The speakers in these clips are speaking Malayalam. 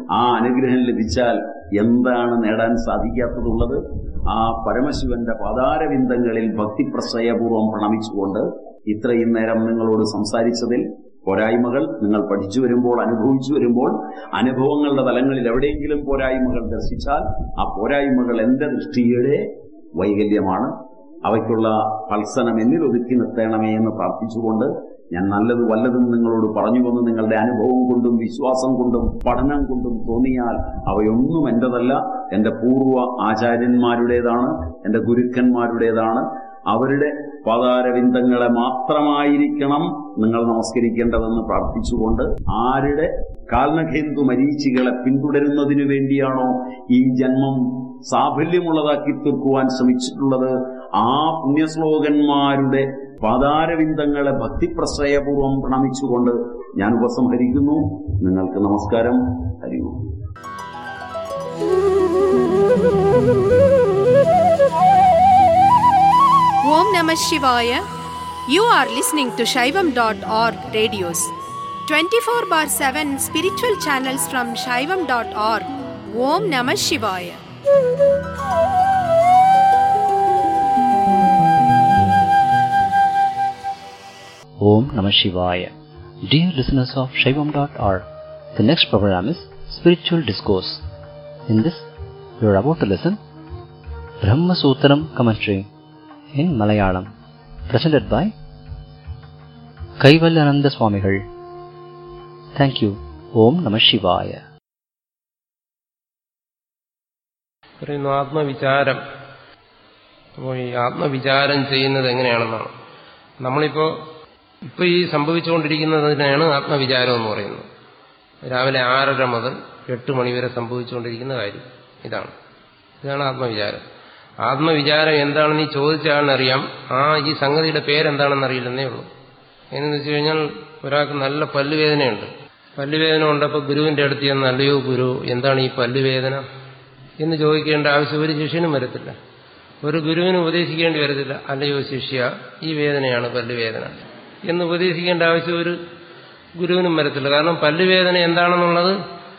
ആ അനുഗ്രഹം ലഭിച്ചാൽ എന്താണ് നേടാൻ സാധിക്കാത്തതുള്ളത് ആ പരമശിവന്റെ പാതാരവിന്ദങ്ങളിൽ ഭക്തിപ്രശ്രയപൂർവ്വം പ്രണമിച്ചുകൊണ്ട് ഇത്രയും നേരം നിങ്ങളോട് സംസാരിച്ചതിൽ പോരായ്മകൾ നിങ്ങൾ പഠിച്ചു വരുമ്പോൾ അനുഭവിച്ചു വരുമ്പോൾ അനുഭവങ്ങളുടെ തലങ്ങളിൽ എവിടെയെങ്കിലും പോരായ്മകൾ ദർശിച്ചാൽ ആ പോരായ്മകൾ എന്റെ ദൃഷ്ടിയുടെ വൈകല്യമാണ് അവയ്ക്കുള്ള ഫൽസനം എന്നിൽ ഒതുക്കി നിർത്തണമേ എന്ന് പ്രാർത്ഥിച്ചുകൊണ്ട് ഞാൻ നല്ലത് വല്ലതും നിങ്ങളോട് പറഞ്ഞുവെന്ന് നിങ്ങളുടെ അനുഭവം കൊണ്ടും വിശ്വാസം കൊണ്ടും പഠനം കൊണ്ടും തോന്നിയാൽ അവയൊന്നും എന്റേതല്ല എന്റെ പൂർവ്വ ആചാര്യന്മാരുടേതാണ് എന്റെ ഗുരുക്കന്മാരുടേതാണ് അവരുടെ പാതാരവിന്ദങ്ങളെ മാത്രമായിരിക്കണം നിങ്ങൾ നമസ്കരിക്കേണ്ടതെന്ന് പ്രാർത്ഥിച്ചുകൊണ്ട് ആരുടെ കാൽനഖേന്തു മരീചികളെ പിന്തുടരുന്നതിനു വേണ്ടിയാണോ ഈ ജന്മം സാഫല്യമുള്ളതാക്കി തീർക്കുവാൻ ശ്രമിച്ചിട്ടുള്ളത് ആ പുണ്യശ്ലോകന്മാരുടെ പാതാരവിന്ദങ്ങളെ ഭക്തിപ്രശ്രയപൂർവ്വം പ്രണമിച്ചുകൊണ്ട് ഞാൻ ഉപസംഹരിക്കുന്നു നിങ്ങൾക്ക് നമസ്കാരം ഹരിവും Om Namah Shivaya. You are listening to Shaivam.org radios. 24 bar 7 spiritual channels from Shaivam.org. Om Namah Shivaya. Om Namah Shivaya. Dear listeners of Shaivam.org, the next program is Spiritual Discourse. In this, you are about to listen Brahma Sutram commentary in Malayalam, presented by Kaivalyananda Swamigal. Thank you. Om Namah Shivaya. പറയുന്നു ആത്മവിചാരം അപ്പോൾ ഈ ആത്മവിചാരം ചെയ്യുന്നത് എങ്ങനെയാണെന്നാണ് നമ്മളിപ്പോൾ ഇപ്പോൾ ഈ സംഭവിച്ചുകൊണ്ടിരിക്കുന്നതിനാണ് ആത്മവിചാരം എന്ന് പറയുന്നത് രാവിലെ ആറര മുതൽ എട്ട് മണി വരെ സംഭവിച്ചുകൊണ്ടിരിക്കുന്ന കാര്യം ഇതാണ് ഇതാണ് ആത്മവിചാരം ആത്മവിചാരം എന്താണെന്ന് ഈ ചോദിച്ച ആളിനറിയാം ആ ഈ സംഗതിയുടെ പേരെന്താണെന്ന് അറിയില്ലെന്നേ ഉള്ളൂ എന്നു വെച്ച് കഴിഞ്ഞാൽ ഒരാൾക്ക് നല്ല പല്ലുവേദനയുണ്ട് പല്ലുവേദന ഉണ്ടപ്പോൾ ഗുരുവിന്റെ അടുത്ത് ചെന്ന് അല്ലയോ ഗുരു എന്താണ് ഈ പല്ലുവേദന എന്ന് ചോദിക്കേണ്ട ആവശ്യം ഒരു ശിഷ്യനും വരത്തില്ല ഒരു ഗുരുവിന് ഉപദേശിക്കേണ്ടി വരത്തില്ല അല്ലയോ ശിഷ്യ ഈ വേദനയാണ് പല്ലുവേദന എന്ന് ഉപദേശിക്കേണ്ട ആവശ്യം ഒരു ഗുരുവിനും വരത്തില്ല കാരണം പല്ലുവേദന എന്താണെന്നുള്ളത്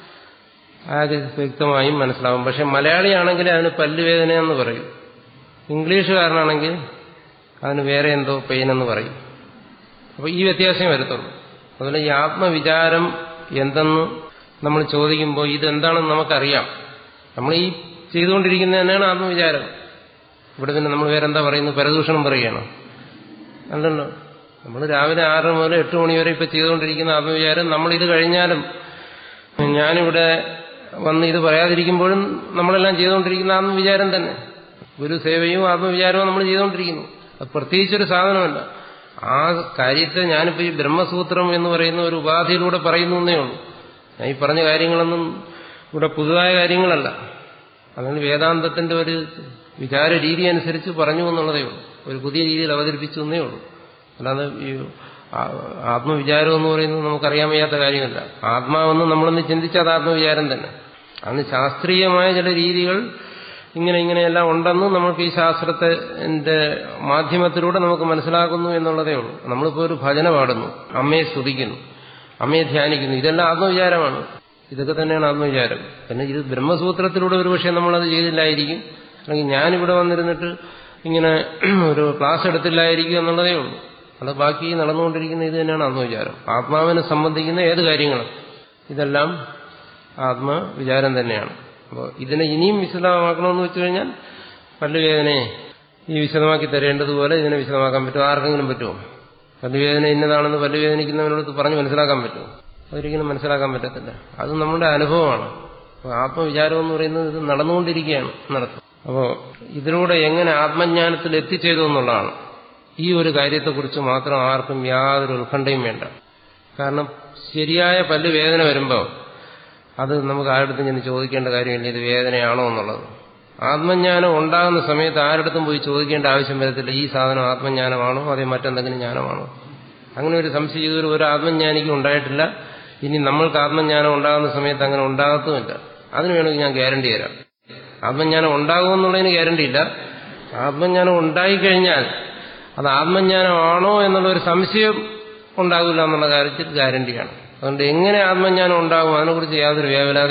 ആകെ വ്യക്തമായും മനസ്സിലാവും പക്ഷെ മലയാളിയാണെങ്കിൽ അതിന് പല്ലുവേദന എന്ന് പറയും ഇംഗ്ലീഷുകാരനാണെങ്കിൽ അതിന് വേറെ എന്തോ പെയിൻ എന്ന് പറയും അപ്പോൾ ഈ വ്യത്യാസമേ വരത്തുള്ളൂ അതുപോലെ ഈ ആത്മവിചാരം എന്തെന്ന് നമ്മൾ ചോദിക്കുമ്പോൾ ഇതെന്താണെന്ന് നമുക്കറിയാം നമ്മൾ ഈ ചെയ്തുകൊണ്ടിരിക്കുന്നത് തന്നെയാണ് ആത്മവിചാരം ഇവിടെ പിന്നെ നമ്മൾ വേറെന്താ പറയുന്നത് പരദൂഷണം പറയുകയാണോ അല്ലല്ലോ നമ്മൾ രാവിലെ ആറ് മുതൽ എട്ട് മണി വരെ ഇപ്പൊ ചെയ്തുകൊണ്ടിരിക്കുന്ന ആത്മവിചാരം നമ്മൾ ഇത് കഴിഞ്ഞാലും ഞാനിവിടെ വന്ന് ഇത് പറയാതിരിക്കുമ്പോഴും നമ്മളെല്ലാം ചെയ്തുകൊണ്ടിരിക്കുന്ന ആത്മവിചാരം തന്നെ ഗുരു സേവയും ആത്മവിചാരവും നമ്മൾ ചെയ്തുകൊണ്ടിരിക്കുന്നു അത് പ്രത്യേകിച്ചൊരു സാധനമല്ല ആ കാര്യത്തെ ഞാനിപ്പോൾ ഈ ബ്രഹ്മസൂത്രം എന്ന് പറയുന്ന ഒരു ഉപാധിയിലൂടെ പറയുന്നു എന്നേ ഉള്ളൂ ഞാൻ ഈ പറഞ്ഞ കാര്യങ്ങളൊന്നും ഇവിടെ പുതുതായ കാര്യങ്ങളല്ല അതുകൊണ്ട് വേദാന്തത്തിന്റെ ഒരു വിചാര രീതി അനുസരിച്ച് പറഞ്ഞു എന്നുള്ളതേ ഉള്ളൂ ഒരു പുതിയ രീതിയിൽ അവതരിപ്പിച്ചു എന്നേ ഉള്ളൂ അല്ലാതെ ഈ ആത്മവിചാരം എന്ന് പറയുന്നത് നമുക്കറിയാൻ വയ്യാത്ത കാര്യമല്ല ആത്മാവെന്ന് നമ്മളൊന്ന് ചിന്തിച്ചാൽ അത് ആത്മവിചാരം തന്നെ അന്ന് ശാസ്ത്രീയമായ ചില രീതികൾ ഇങ്ങനെ ഇങ്ങനെയെല്ലാം ഉണ്ടെന്ന് നമുക്ക് ഈ ശാസ്ത്രത്തിന്റെ മാധ്യമത്തിലൂടെ നമുക്ക് മനസ്സിലാക്കുന്നു എന്നുള്ളതേ ഉള്ളൂ നമ്മളിപ്പോൾ ഒരു ഭജന പാടുന്നു അമ്മയെ സ്തുതിക്കുന്നു അമ്മയെ ധ്യാനിക്കുന്നു ഇതെല്ലാം ആത്മവിചാരമാണ് ഇതൊക്കെ തന്നെയാണ് ആത്മവിചാരം പിന്നെ ഇത് ബ്രഹ്മസൂത്രത്തിലൂടെ ഒരു പക്ഷേ നമ്മളത് ചെയ്തില്ലായിരിക്കും അല്ലെങ്കിൽ ഞാനിവിടെ വന്നിരുന്നിട്ട് ഇങ്ങനെ ഒരു ക്ലാസ് എടുത്തില്ലായിരിക്കും എന്നുള്ളതേ ഉള്ളൂ അത് ബാക്കി നടന്നുകൊണ്ടിരിക്കുന്ന ഇത് തന്നെയാണ് ആത്മവിചാരം ആത്മാവിനെ സംബന്ധിക്കുന്ന ഏത് കാര്യങ്ങളും ഇതെല്ലാം ആത്മവിചാരം തന്നെയാണ് അപ്പോൾ ഇതിനെ ഇനിയും വിശദമാക്കണമെന്ന് വെച്ചു കഴിഞ്ഞാൽ പല്ലുവേദനയെ ഈ വിശദമാക്കി തരേണ്ടതുപോലെ ഇതിനെ വിശദമാക്കാൻ പറ്റുമോ ആർക്കെങ്കിലും പറ്റുമോ പല്ലുവേദന ഇന്നതാണെന്ന് പല്ലുവേദനിക്കുന്നവനോട് പറഞ്ഞ് മനസ്സിലാക്കാൻ പറ്റുമോ അതൊരിക്കലും മനസ്സിലാക്കാൻ പറ്റത്തില്ല അത് നമ്മുടെ അനുഭവമാണ് അപ്പോൾ ആത്മവിചാരം എന്ന് പറയുന്നത് ഇത് നടന്നുകൊണ്ടിരിക്കുകയാണ് നടത്തും അപ്പോൾ ഇതിലൂടെ എങ്ങനെ ആത്മജ്ഞാനത്തിൽ എത്തിച്ചേരും എന്നുള്ളതാണ് ഈ ഒരു കാര്യത്തെക്കുറിച്ച് മാത്രം ആർക്കും യാതൊരു ഉത്കണ്ഠയും വേണ്ട കാരണം ശരിയായ പല്ല് വേദന വരുമ്പോൾ അത് നമുക്ക് ആരുടെടുത്തും ചെന്ന് ചോദിക്കേണ്ട കാര്യമില്ല ഇത് വേദനയാണോ എന്നുള്ളത് ആത്മജ്ഞാനം ഉണ്ടാകുന്ന സമയത്ത് ആരുടെടുത്തും പോയി ചോദിക്കേണ്ട ആവശ്യം വരത്തില്ല ഈ സാധനം ആത്മജ്ഞാനമാണോ അതേ മറ്റെന്തെങ്കിലും ജ്ഞാനമാണോ അങ്ങനെ ഒരു സംശയം ഇതൊരു ഒരു ആത്മജ്ഞാനിക്കും ഉണ്ടായിട്ടില്ല ഇനി നമ്മൾക്ക് ആത്മജ്ഞാനം ഉണ്ടാകുന്ന സമയത്ത് അങ്ങനെ ഉണ്ടാകത്തുമില്ല അതിന് വേണമെങ്കിൽ ഞാൻ ഗ്യാരണ്ടി തരാം ആത്മജ്ഞാനം ഉണ്ടാകുമെന്നുള്ളതിന് ഗ്യാരണ്ടി ഇല്ല ആത്മജ്ഞാനം ഉണ്ടായിക്കഴിഞ്ഞാൽ അത് ആത്മജ്ഞാനമാണോ എന്നുള്ള ഒരു സംശയം ഉണ്ടാകില്ല എന്നുള്ള കാര്യത്തിൽ ഗ്യാരണ്ടിയാണ് അതുകൊണ്ട് എങ്ങനെ ആത്മജ്ഞാനം ഉണ്ടാകും അതിനെക്കുറിച്ച് യാതൊരു വേവലാതി